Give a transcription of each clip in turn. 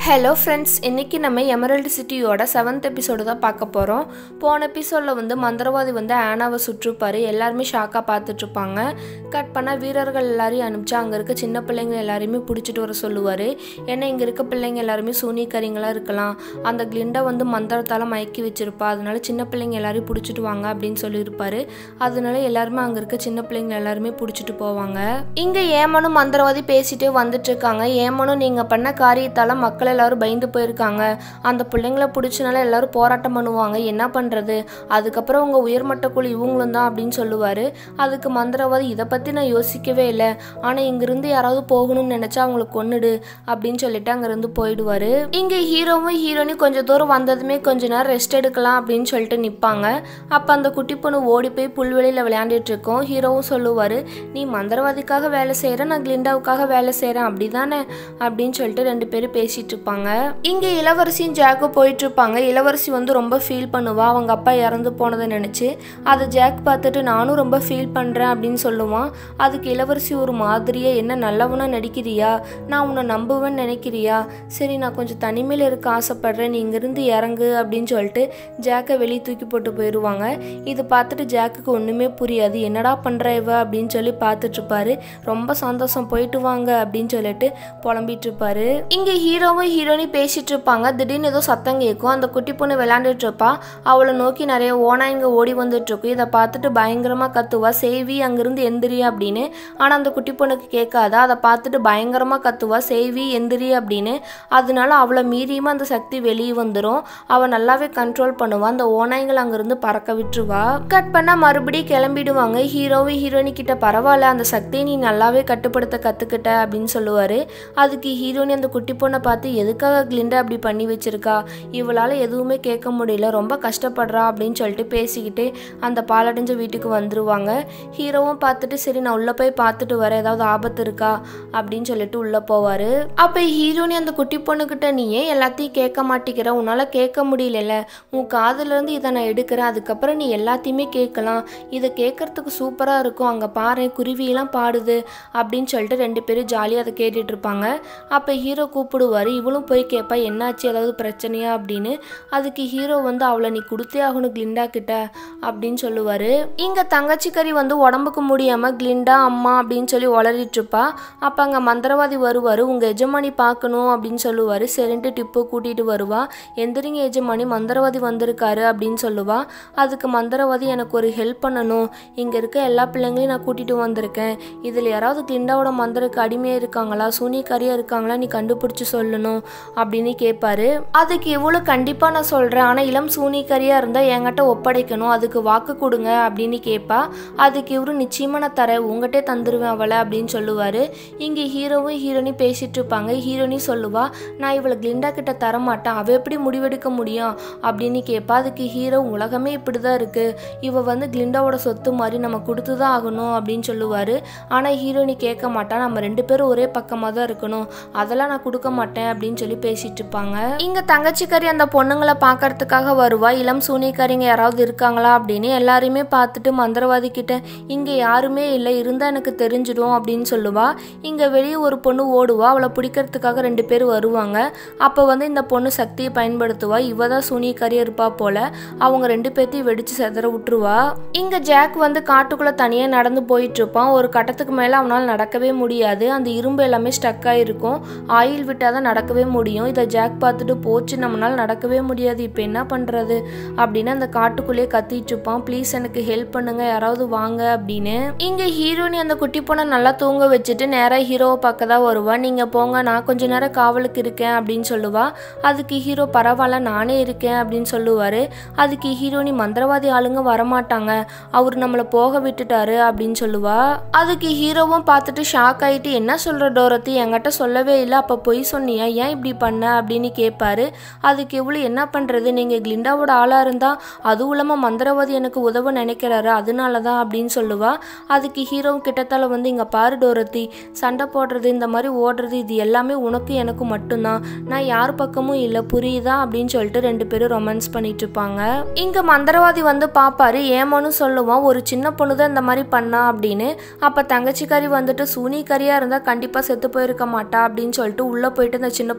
hello friends இன்றைக்கி நம்ம emerald சிட்டியோட seventh episode தான் பார்க்க போகிறோம் போன எபிசோடில் வந்து மந்திரவாதி வந்து ஆனாவை சுற்றுப்பார் எல்லாருமே ஷாக்காக பார்த்துட்ருப்பாங்க கட் பண்ணால் வீரர்கள் எல்லாரையும் அனுப்பிச்சு அங்கே இருக்க சின்ன பிள்ளைங்க எல்லாரையுமே பிடிச்சிட்டு வர சொல்லுவார் ஏன்னா இங்கே இருக்க பிள்ளைங்க எல்லாருமே சூனியக்கரிங்களாக இருக்கலாம் அந்த கிளிண்டை வந்து மந்திரத்தால் மயக்கி வச்சிருப்பா அதனால சின்ன பிள்ளைங்க எல்லாரையும் பிடிச்சிட்டு வாங்க அப்படின்னு சொல்லியிருப்பாரு அதனால எல்லாருமே அங்கே இருக்க சின்ன பிள்ளைங்க எல்லாருமே பிடிச்சிட்டு போவாங்க இங்கே ஏமனும் மந்திரவாதி பேசிட்டே வந்துட்டு இருக்காங்க ஏமனும் நீங்கள் பண்ண காரியத்தால் மக்கள் எல்லாரும் பயந்து போயிருக்காங்க அந்த பிள்ளைங்கள பிடிச்சனால எல்லாரும் போராட்டம் பண்ணுவாங்க என்ன பண்ணுறது அதுக்கப்புறம் உங்கள் உயர்மட்ட குழு இவங்களும் தான் அப்படின்னு சொல்லுவார் அதுக்கு மந்திரவாதி இதை பற்றி நான் யோசிக்கவே இல்லை ஆனால் இங்கிருந்து யாராவது போகணும்னு நினச்சா அவங்களை கொன்னுடு அப்படின்னு சொல்லிட்டு அங்கேருந்து போயிடுவார் இங்கே ஹீரோவும் ஹீரோனையும் கொஞ்சம் தூரம் வந்ததுமே கொஞ்ச நேரம் ரெஸ்ட் எடுக்கலாம் அப்படின்னு சொல்லிட்டு நிற்பாங்க அப்போ அந்த குட்டி பொண்ணு ஓடி போய் புல்வெளியில் விளையாண்டுட்டு இருக்கோம் ஹீரோவும் சொல்லுவார் நீ மந்திரவாதிக்காக வேலை செய்கிற நான் கிளிண்டாவுக்காக வேலை செய்கிறேன் அப்படி தானே அப்படின்னு சொல்லிட்டு ரெண்டு பேரும் பேசிட்டு இருப்பாங்க இங்கே இளவரசியும் ஜாக்கும் போயிட்டு இருப்பாங்க இளவரசி வந்து ரொம்ப ஃபீல் பண்ணுவா அவங்க அப்பா இறந்து போனதை நினச்சி அதை ஜாக் பார்த்துட்டு நானும் ரொம்ப ஃபீல் பண்ணுறேன் அப்படின்னு சொல்லுவான் அதுக்கு இளவரசி ஒரு மாதிரியே என்ன நல்லவனா நடிக்கிறியா நான் உன்னை நம்புவேன்னு நினைக்கிறியா சரி நான் கொஞ்சம் தனிமையில் இருக்க ஆசைப்படுறேன் நீ இங்கிருந்து இறங்கு அப்படின்னு சொல்லிட்டு ஜாக்கை வெளியே தூக்கி போட்டு போயிடுவாங்க இது பார்த்துட்டு ஜாக்குக்கு ஒன்றுமே புரியாது என்னடா பண்ணுற இவ அப்படின்னு சொல்லி பார்த்துட்டு இருப்பாரு ரொம்ப சந்தோஷம் போயிட்டு வாங்க அப்படின்னு சொல்லிட்டு புலம்பிட்டு இருப்பாரு இங்கே ஹீரோவும் ஹீரோனி பேசிட்டு இருப்பாங்க திடீர்னு ஏதோ சத்தம் கேட்கும் அந்த குட்டி பொண்ணு விளையாண்டுட்டு இருப்பா அவளை நோக்கி நிறைய ஓனாய்ங்க ஓடி வந்துட்டு இருக்கும் இதை பார்த்துட்டு பயங்கரமா கத்துவா சேவி அங்கிருந்து எந்திரி அப்படின்னு ஆனால் அந்த குட்டி பொண்ணுக்கு கேட்காது அதை பார்த்துட்டு பயங்கரமா கத்துவா சேவி எந்திரி அப்படின்னு அதனால அவளை மீறியுமா அந்த சக்தி வெளியே வந்துடும் அவள் நல்லாவே கண்ட்ரோல் பண்ணுவா அந்த ஓனாய்கள் அங்கிருந்து பறக்க விட்டுருவா கட் பண்ணா மறுபடியும் கிளம்பிடுவாங்க ஹீரோவும் ஹீரோனி கிட்ட பரவாயில்ல அந்த சக்தியை நீ நல்லாவே கட்டுப்படுத்த கத்துக்கிட்ட அப்படின்னு சொல்லுவாரு அதுக்கு ஹீரோனி அந்த குட்டி பொண்ணை பார்த்து எதுக்காக கிளிண்டா அப்படி பண்ணி வச்சிருக்கா இவளால் எதுவுமே கேட்க முடியல ரொம்ப கஷ்டப்படுறா அப்படின்னு சொல்லிட்டு பேசிக்கிட்டு அந்த பாலடைஞ்ச வீட்டுக்கு வந்துருவாங்க ஹீரோவும் பார்த்துட்டு சரி நான் உள்ளே போய் பார்த்துட்டு வரேன் ஏதாவது ஆபத்து இருக்கா அப்படின்னு சொல்லிட்டு உள்ளே போவார் அப்போ ஹீரோனி அந்த குட்டி பொண்ணுக்கிட்ட நீ ஏன் எல்லாத்தையும் கேட்க மாட்டேங்கிற உன்னால் கேட்க முடியலல்ல உன் காதுலேருந்து இதை நான் எடுக்கிறேன் அதுக்கப்புறம் நீ எல்லாத்தையுமே கேட்கலாம் இதை கேட்கறதுக்கு சூப்பராக இருக்கும் அங்கே பாரு குருவியெல்லாம் பாடுது அப்படின்னு சொல்லிட்டு ரெண்டு பேரும் ஜாலியாக அதை கேட்டுட்டு இருப்பாங்க அப்போ ஹீரோ கூப்பிடுவார் இவளும் போய் கேட்பா என்னாச்சு ஏதாவது பிரச்சனையா அப்படின்னு அதுக்கு ஹீரோ வந்து அவளை நீ கொடுத்தே ஆகணும் கிளிண்டா கிட்ட அப்படின்னு சொல்லுவார் இங்கே தங்கச்சிக்கறி வந்து உடம்புக்கு முடியாமல் கிளிண்டா அம்மா அப்படின்னு சொல்லி உளறிட்டு இருப்பா அப்போ அங்கே மந்திரவாதி வருவார் உங்கள் எஜமானி பார்க்கணும் அப்படின்னு சொல்லுவார் சரின்ட்டு டிப்பு கூட்டிகிட்டு வருவா எந்திரிங்க எஜமானி மந்திரவாதி வந்திருக்காரு அப்படின்னு சொல்லுவா அதுக்கு மந்திரவாதி எனக்கு ஒரு ஹெல்ப் பண்ணணும் இங்கே இருக்க எல்லா பிள்ளைங்களையும் நான் கூட்டிகிட்டு வந்திருக்கேன் இதில் யாராவது கிளிண்டாவோட மந்திரக்கு அடிமையாக இருக்காங்களா சூனியக்காரியாக இருக்காங்களா நீ கண்டுபிடிச்சி சொல்லணும் அப்படின்னு கேட்பாரு அதுக்கு இவ்வளோ கண்டிப்பாக நான் சொல்கிறேன் ஆனால் இளம் சூனியக்காரியாக இருந்தால் என்கிட்ட ஒப்படைக்கணும் அதுக்கு வாக்கு கொடுங்க அப்படின்னு கேட்பா அதுக்கு இவரு நிச்சயமாக நான் தரேன் உங்கள்கிட்டே தந்துடுவேன் அவளை அப்படின்னு சொல்லுவார் இங்கே ஹீரோவும் ஹீரோனி பேசிட்டு இருப்பாங்க ஹீரோனி சொல்லுவா நான் இவளை கிளிண்டா கிட்ட தர மாட்டேன் அவள் எப்படி முடிவெடுக்க முடியும் அப்படின்னு கேட்பா அதுக்கு ஹீரோ உலகமே இப்படி தான் இருக்குது இவ வந்து கிளிண்டாவோட சொத்து மாதிரி நம்ம கொடுத்து தான் ஆகணும் அப்படின்னு சொல்லுவார் ஆனால் ஹீரோனி கேட்க மாட்டா நம்ம ரெண்டு பேரும் ஒரே பக்கமாக தான் இருக்கணும் அதெல்லாம் நான் கொடுக்க மாட்டேன் அப்படின்னு சொல்லி பேசிட்டு இருப்பாங்க இங்கே தங்கச்சிக்கறி அந்த பொண்ணுங்களை பார்க்கறதுக்காக வருவா இளம் சூனியக்காரிங்க யாராவது இருக்காங்களா அப்படின்னு எல்லாரையுமே பார்த்துட்டு மந்திரவாதி கிட்ட இங்கே யாருமே இல்லை இருந்தால் எனக்கு தெரிஞ்சிடும் அப்படின்னு சொல்லுவா இங்கே வெளியே ஒரு பொண்ணு ஓடுவா அவளை பிடிக்கிறதுக்காக ரெண்டு பேர் வருவாங்க அப்போ வந்து இந்த பொண்ணு சக்தியை பயன்படுத்துவா இவ தான் சூனியக்காரியாக இருப்பா போல அவங்க ரெண்டு பேர்த்தையும் வெடிச்சு செதற விட்டுருவா இங்கே ஜாக் வந்து காட்டுக்குள்ளே தனியாக நடந்து போயிட்டு இருப்பான் ஒரு கட்டத்துக்கு மேலே அவனால் நடக்கவே முடியாது அந்த இரும்பு எல்லாமே ஸ்டக் ஆகிருக்கும் ஆயில் விட்டால் தான் நடக்கவே முடியும் இதை ஜாக் பார்த்துட்டு போச்சு நம்மளால் நடக்கவே முடியாது இப்போ என்ன பண்ணுறது அப்படின்னு அந்த காட்டுக்குள்ளேயே கத்திட்டு இருப்பான் ப்ளீஸ் எனக்கு ஹெல்ப் பண்ணுங்க யாராவது வாங்க அப்படின்னு இங்கே ஹீரோனி அந்த குட்டி பொண்ணை நல்லா தூங்க வச்சுட்டு நேராக ஹீரோவை பார்க்க தான் வருவா நீங்கள் போங்க நான் கொஞ்ச நேரம் காவலுக்கு இருக்கேன் அப்படின்னு சொல்லுவா அதுக்கு ஹீரோ பரவாயில்ல நானே இருக்கேன் அப்படின்னு சொல்லுவார் அதுக்கு ஹீரோனி மந்திரவாதி ஆளுங்க வரமாட்டாங்க அவர் நம்மளை போக விட்டுட்டாரு அப்படின்னு சொல்லுவா அதுக்கு ஹீரோவும் பார்த்துட்டு ஷாக் ஆகிட்டு என்ன சொல்கிற டோரத்தி என்கிட்ட சொல்லவே இல்லை அப்போ பொய் சொன்னியா ஏன் இப்படி பண்ண அப்படின்னு கேட்பாரு அதுக்கு இவ்வளோ என்ன பண்ணுறது நீங்கள் கிளிண்டாவோட ஆளாக இருந்தால் அதுவும் இல்லாமல் மந்திரவாதி எனக்கு உதவ நினைக்கிறாரு அதனால தான் அப்படின்னு சொல்லுவா அதுக்கு ஹீரோ கிட்டத்தால வந்து இங்கே பாரு டோரத்தி சண்டை போடுறது இந்த மாதிரி ஓடுறது இது எல்லாமே உனக்கு எனக்கு மட்டும்தான் நான் யார் பக்கமும் இல்லை புரியுதா அப்படின்னு சொல்லிட்டு ரெண்டு பேரும் ரொமான்ஸ் பண்ணிட்டு இருப்பாங்க இங்கே மந்திரவாதி வந்து பார்ப்பாரு ஏமான்னு சொல்லுவான் ஒரு சின்ன பொண்ணு தான் இந்த மாதிரி பண்ணா அப்படின்னு அப்போ தங்கச்சிக்காரி வந்துட்டு சூனிக்காரியாக இருந்தால் கண்டிப்பாக செத்து போயிருக்க மாட்டா அப்படின்னு சொல்லிட்டு உள்ளே போயிட்டு அந்த சின்ன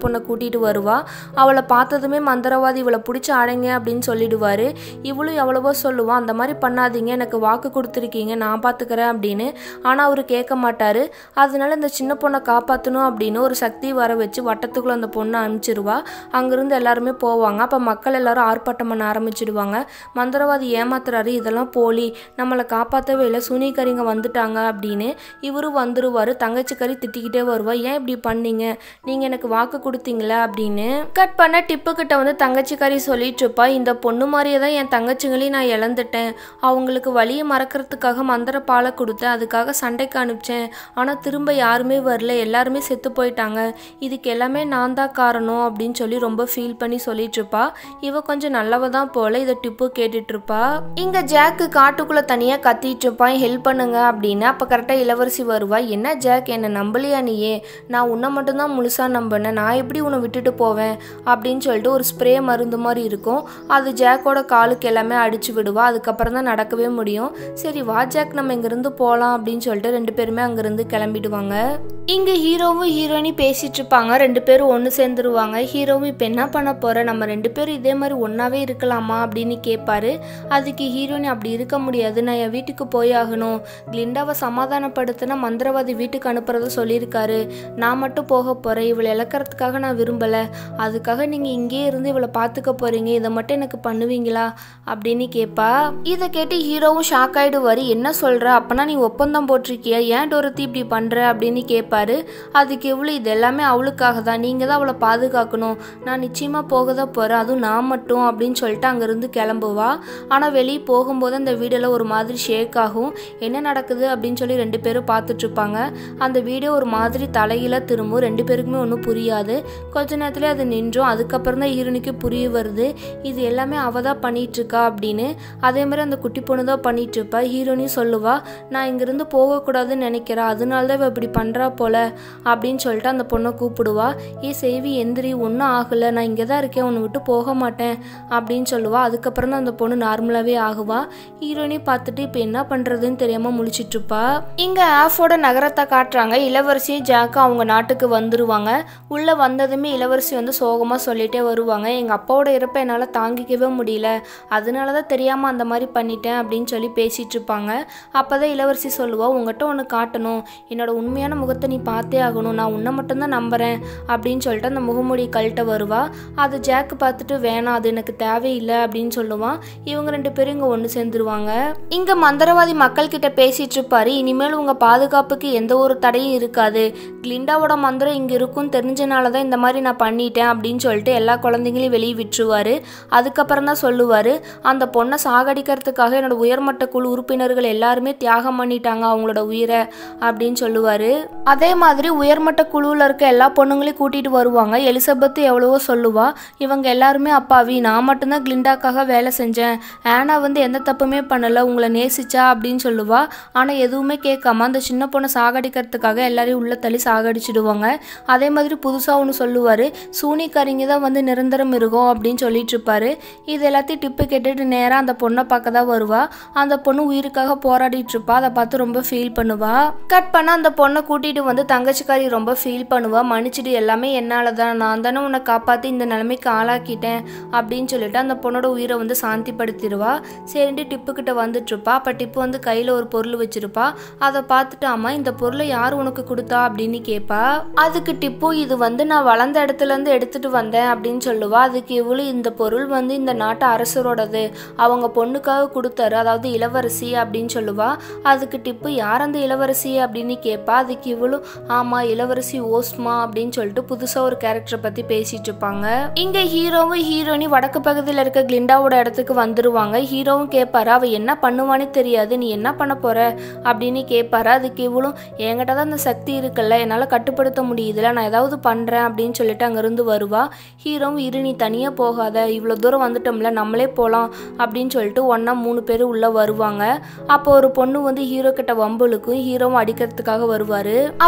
பொண்ணை கூட்டிகிட்டு வருவா அவளை பார்த்ததுமே மந்திரவாதி இவளை பிடிச்சி அடைங்க அப்படின்னு சொல்லிடுவாரு இவளும் எவ்வளவோ சொல்லுவான் அந்த மாதிரி பண்ணாதீங்க எனக்கு வாக்கு கொடுத்துருக்கீங்க நான் பார்த்துக்கிறேன் அப்படின்னு ஆனால் அவர் கேட்க மாட்டார் அதனால இந்த சின்ன பொண்ணை காப்பாற்றணும் அப்படின்னு ஒரு சக்தி வர வச்சு வட்டத்துக்குள்ளே அந்த பொண்ணை அனுப்பிச்சிருவா அங்கேருந்து எல்லாருமே போவாங்க அப்போ மக்கள் எல்லாரும் ஆர்ப்பாட்டம் பண்ண ஆரம்பிச்சிடுவாங்க மந்திரவாதி ஏமாத்துறாரு இதெல்லாம் போலி நம்மளை காப்பாற்றவே இல்லை சுனிகரிங்க வந்துட்டாங்க அப்படின்னு இவரும் வந்துருவார் தங்கச்சி கறி திட்டிக்கிட்டே வருவா ஏன் இப்படி பண்ணீங்க நீங்கள் எனக்கு வாக்கு கொடுத்தீங்களா அப்படின்னு கட் பண்ண டிப்பு கிட்ட வந்து தங்கச்சி கறி சொல்லிட்டு இருப்பா இந்த பொண்ணு மாதிரியே தான் என் தங்கச்சிங்களையும் நான் இழந்துட்டேன் அவங்களுக்கு வழியை மறக்கிறதுக்காக மந்திர பாலை கொடுத்தேன் அதுக்காக சண்டைக்கு அனுப்பிச்சேன் ஆனால் திரும்ப யாருமே வரல எல்லாருமே செத்து போயிட்டாங்க இதுக்கு எல்லாமே நான் தான் காரணம் அப்படின்னு சொல்லி ரொம்ப ஃபீல் பண்ணி சொல்லிட்டு இருப்பா இவ கொஞ்சம் நல்லவ தான் போல இதை டிப்பு கேட்டுட்டு இருப்பா இங்க ஜாக்கு காட்டுக்குள்ள தனியா கத்திட்டு இருப்பான் ஹெல்ப் பண்ணுங்க அப்படின்னு அப்ப கரெக்டா இளவரசி வருவா என்ன ஜாக் என்னை நம்பலையா நீயே நான் உன்னை மட்டும்தான் முழுசா நம்பினேன் நான் எப்படி உன்னை விட்டுட்டு போவேன் அப்படின்னு சொல்லிட்டு ஒரு ஸ்ப்ரே மருந்து மாதிரி இருக்கும் அது ஜாக்கோட காலுக்கு எல்லாமே அடிச்சு விடுவா அதுக்கப்புறம் தான் நடக்கவே முடியும் சரி வா ஜாக் நம்ம இங்கிருந்து போகலாம் அப்படின்னு சொல்லிட்டு ரெண்டு பேருமே அங்கிருந்து கிளம்பிடுவாங்க இங்க ஹீரோவும் ஹீரோயினி பேசிட்டு இருப்பாங்க ரெண்டு பேரும் ஒன்று சேர்ந்துருவாங்க ஹீரோவும் இப்போ என்ன பண்ண போற நம்ம ரெண்டு பேரும் இதே மாதிரி ஒன்றாவே இருக்கலாமா அப்படின்னு கேட்பாரு அதுக்கு ஹீரோயினி அப்படி இருக்க முடியாது நான் என் வீட்டுக்கு போய் ஆகணும் கிளிண்டாவை சமாதானப்படுத்தினா மந்திரவாதி வீட்டுக்கு அனுப்புறத சொல்லியிருக்காரு நான் மட்டும் போக போகிறேன் இவளை இழக்கிறதுக்காக நான் விரும்பலை அதுக்காக நீங்கள் இங்கேயே இருந்து இவளை பார்த்துக்க போகிறீங்க இதை மட்டும் எனக்கு பண்ணுவீங்களா அப்படின்னு கேட்பா இதை கேட்டு ஹீரோவும் ஷாக் ஆகிடுவார் என்ன சொல்கிற அப்போனா நீ ஒப்பந்தம் போட்டிருக்கியா ஏன் டோரத்தி இப்படி பண்ணுற அப்படின்னு கேட்பாரு அதுக்கு எவ்வளோ இது எல்லாமே அவளுக்காக தான் நீங்கள் தான் அவளை பாதுகாக்கணும் நான் நிச்சயமாக போக தான் போகிறேன் அதுவும் நான் மட்டும் அப்படின்னு சொல்லிட்டு அங்கேருந்து கிளம்புவா ஆனால் வெளியே போகும்போது அந்த வீடெல்லாம் ஒரு மாதிரி ஷேக் ஆகும் என்ன நடக்குது அப்படின்னு சொல்லி ரெண்டு பேரும் பார்த்துட்டு இருப்பாங்க அந்த வீடே ஒரு மாதிரி தலையில திரும்பும் ரெண்டு பேருக்குமே ஒன்றும் புரியாது கொஞ்ச நேரத்துல அது நின்றும் அதுக்கப்புறம் தான் ஹீரோனுக்கு புரிய வருது இது எல்லாமே அவ தான் பண்ணிட்டு இருக்கா அப்படின்னு அதே மாதிரி அந்த குட்டி பொண்ணு தான் பண்ணிட்டு இருப்பா ஹீரோனியும் சொல்லுவா நான் இங்கிருந்து போகக்கூடாதுன்னு நினைக்கிறேன் அதனால தான் இவ இப்படி பண்றா போல அப்படின்னு சொல்லிட்டு அந்த பொண்ணை கூப்பிடுவா ஏ சேவி எந்திரி ஒன்றும் ஆகலை நான் இங்கே தான் இருக்கேன் உன்னை விட்டு போக மாட்டேன் அப்படின்னு சொல்லுவா அதுக்கப்புறம் தான் அந்த பொண்ணு நார்மலாகவே ஆகுவா ஹீரோனி பார்த்துட்டு இப்போ என்ன பண்ணுறதுன்னு தெரியாமல் முழிச்சிட்டு இருப்பா இங்கே ஆஃபோட நகரத்தை காட்டுறாங்க இளவரசி ஜாக்கு அவங்க நாட்டுக்கு வந்துருவாங்க உள்ளே வந்ததுமே இளவரசி வந்து சோகமாக சொல்லிட்டே வருவாங்க எங்கள் அப்பாவோட இறப்பை என்னால் தாங்கிக்கவே முடியல அதனால தான் தெரியாமல் அந்த மாதிரி பண்ணிட்டேன் அப்படின்னு சொல்லி பேசிட்டு இருப்பாங்க அப்போ தான் இளவரசி சொல்லுவா உங்ககிட்ட ஒன்று காட்டணும் என்னோட உண்மையான முகத்தை நீ பார்த்தே ஆகணும் நான் உன்னை மட்டும்தான் நம்புறேன் அப்படின்னு சொல்லிட்டு அந்த முகமூடி கழட்ட வருவா அது ஜாக்கு பார்த்துட்டு வேணாம் அது எனக்கு தேவையில்லை அப்படின்னு சொல்லுவான் இவங்க ரெண்டு பேரும் இங்கே ஒன்று சேர்ந்துருவாங்க இங்கே மந்திரவாதி மக்கள் கிட்ட பேசிட்டு இருப்பாரு இனிமேல் உங்க பாதுகாப்புக்கு எந்த ஒரு தடையும் இருக்காது கிளிண்டாவோட மந்திரம் இங்கே இருக்கும்னு தெரிஞ்சனால தான் இந்த மாதிரி நான் பண்ணிட்டேன் அப்படின்னு சொல்லிட்டு எல்லா குழந்தைங்களையும் வெளியே விட்டுருவாரு அதுக்கப்புறம் தான் சொல்லுவார் அந்த பொண்ணை சாகடிக்கிறதுக்காக என்னோட உயர்மட்ட குழு உறுப்பினர்கள் எல்லாருமே தியாகம் பண்ணிட்டாங்க அவங்களோட உயிரை அப்படின்னு சொல்லுவார் அதே மாதிரி உயர்மட்ட குழுவில் இருக்க எல்லா பொண்ணுங்களையும் கூட்டிகிட்டு வருவாங்க எலிசபெத் எவ்வளவோ சொல்லுவா இவங்க எல்லாருமே அப்பாவி நான் மட்டும்தான் கிளிண்டாக்காக வேலை செஞ்சேன் ஆனா வந்து எந்த தப்புமே பண்ணலை உங்களை நேசிச்சா அப்படின்னு சொல்லுவா ஆனால் எதுவுமே கேட்காம அந்த சின்ன பொண்ணை சாகடிக்கிறதுக்காக எல்லாரையும் உள்ள தள்ளி சாகடிச்சிடுவாங்க அதே மாதிரி புதுசாக ஒன்று சொல்லுவார் சூனிக்காரிங்க தான் வந்து நிரந்தரம் இருக்கும் அப்படின்னு சொல்லிட்டு இருப்பாரு இது எல்லாத்தையும் டிப்பு கேட்டுட்டு நேராக அந்த பொண்ணை பார்க்க தான் வருவா அந்த பொண்ணு உயிருக்காக போராடிட்டு இருப்பா அதை பார்த்து ரொம்ப ஃபீல் பண்ணுவா கட் பண்ண அந்த பொண்ணை கூட்டிட்டு வந்து தங்கச்சிக்காரி ரொம்ப ஃபீல் பண்ணுவா மன்னிச்சிட்டு எல்லாமே என்னால தான் நான் தானே உன்னை காப்பாற்றி இந்த நிலைமைக்கு ஆளாக்கிட்டேன் அப்படின்னு சொல்லிட்டு அந்த பொண்ணோட உயிரை வந்து சாந்திப்படுத்திடுவா சரின்ட்டு டிப்பு கிட்ட வந்துட்டு இருப்பா அப்போ டிப்பு வந்து கையில் ஒரு பொருள் வச்சிருப்பா அதை பார்த்துட்டு அம்மா இந்த பொருளை யார் உனக்கு கொடுத்தா அப்படின்னு கேட்பா அதுக்கு டிப்பு இது வந்து நான் வளர்ந்த இடத்துல இருந்து எடுத்துட்டு வந்தேன் அப்படின்னு சொல்லுவா அதுக்கு இவ்வளோ இந்த பொருள் வந்து இந்த நாட்டு அரசரோடது அவங்க பொண்ணுக்காக கொடுத்தாரு அதாவது இளவரசி அப்படின்னு சொல்லுவா அதுக்கு டிப்பு யார் அந்த இளவரசி அப்படின்னு கேட்பா அதுக்கு இவ்வளோ ஆமா இளவரசி ஓஸ்மா அப்படின்னு சொல்லிட்டு புதுசாக ஒரு கேரக்டரை பற்றி பேசிட்டு இருப்பாங்க இங்க ஹீரோவும் ஹீரோனி வடக்கு பகுதியில் இருக்க கிளிண்டாவோட இடத்துக்கு வந்துருவாங்க ஹீரோவும் கேட்பாரு அவ என்ன பண்ணுவானே தெரியாது நீ என்ன பண்ண போற அப்படின்னு கேட்பாரு அதுக்கு இவ்வளோ என்கிட்ட தான் அந்த சக்தி இருக்குல்ல என்னால் கட்டுப்படுத்த முடியுதுல நான் ஏதாவது பண்ணுறேன் அப்படின்னு சொல்லிட்டு அங்கேருந்து வருவா ஹீரோவும் இரு நீ தனியாக போகாத இவ்வளோ தூரம் வந்துட்டோம்ல நம்மளே போகலாம் அப்படின்னு சொல்லிட்டு ஒன்றா மூணு பேர் உள்ளே வருவாங்க அப்போ ஒரு பொண்ணு வந்து ஹீரோ கிட்ட வம்புலுக்கும் ஹீரோவும் அடிக்கிறதுக்காக வருவார்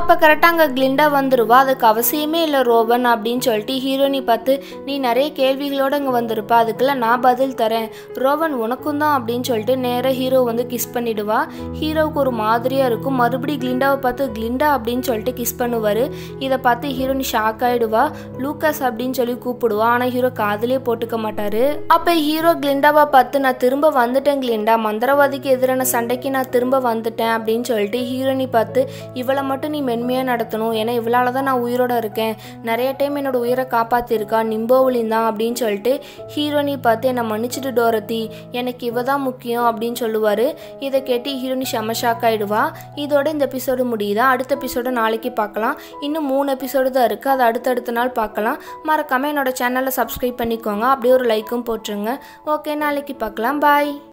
அப்போ கரெக்டாக அங்கே கிளிண்டா வந்துருவா அதுக்கு அவசியமே இல்லை ரோபன் அப்படின்னு சொல்லிட்டு ஹீரோனி பார்த்து நீ நிறைய கேள்விகளோடு இங்கே வந்திருப்பா அதுக்கெல்லாம் நான் பதில் தரேன் ரோபன் உனக்கும் தான் அப்படின்னு சொல்லிட்டு நேராக ஹீரோ வந்து கிஸ் பண்ணிடுவா ஹீரோவுக்கு ஒரு மாதிரியாக இருக்கும் மறுபடியும் கிளிண்டாவை பார்த்து கிளிண்டா அப்படின்னு சொல்லிட்டு கிஸ் பண்ணுவார் இதை பார்த்து ஹீரோனி ஷாக் ஆகிடுவா லூக்கஸ் அப்படின்னு சொல்லி கூப்பிடுவா ஆனால் ஹீரோ காதலே போட்டுக்க மாட்டாரு அப்போ ஹீரோ கிளிண்டாவை பார்த்து நான் திரும்ப வந்துட்டேன் கிளிண்டா மந்திரவாதிக்கு எதிரான சண்டைக்கு நான் திரும்ப வந்துட்டேன் அப்படின்னு சொல்லிட்டு ஹீரோனி பார்த்து இவளை மட்டும் நீ மென்மையாக நடத்தணும் ஏன்னா இவளால் தான் நான் உயிரோட இருக்கேன் நிறைய டைம் என்னோட உயிரை காப்பாற்றிருக்கா நிம்போவலின் தான் அப்படின்னு சொல்லிட்டு ஹீரோனி பார்த்து என்னை மன்னிச்சிட்டு டோரத்தி எனக்கு இவ தான் முக்கியம் அப்படின்னு சொல்லுவார் இதை கேட்டு ஹீரோனி செம ஷாக் ஆகிடுவா இதோட இந்த எபிசோடு முடியுதா அடுத்த எபிசோடு நாளைக்கு பார்க்கலாம் இன்னும் மூணு எபிசோடு தான் இருக்குது அது அடுத்தடுத்த நாள் பார்க்கலாம் மறக்காமல் என்னோட சேனலை சப்ஸ்கிரைப் பண்ணிக்கோங்க அப்படியே ஒரு லைக்கும் போட்டுருங்க ஓகே நாளைக்கு பார்க்கலாம் பாய்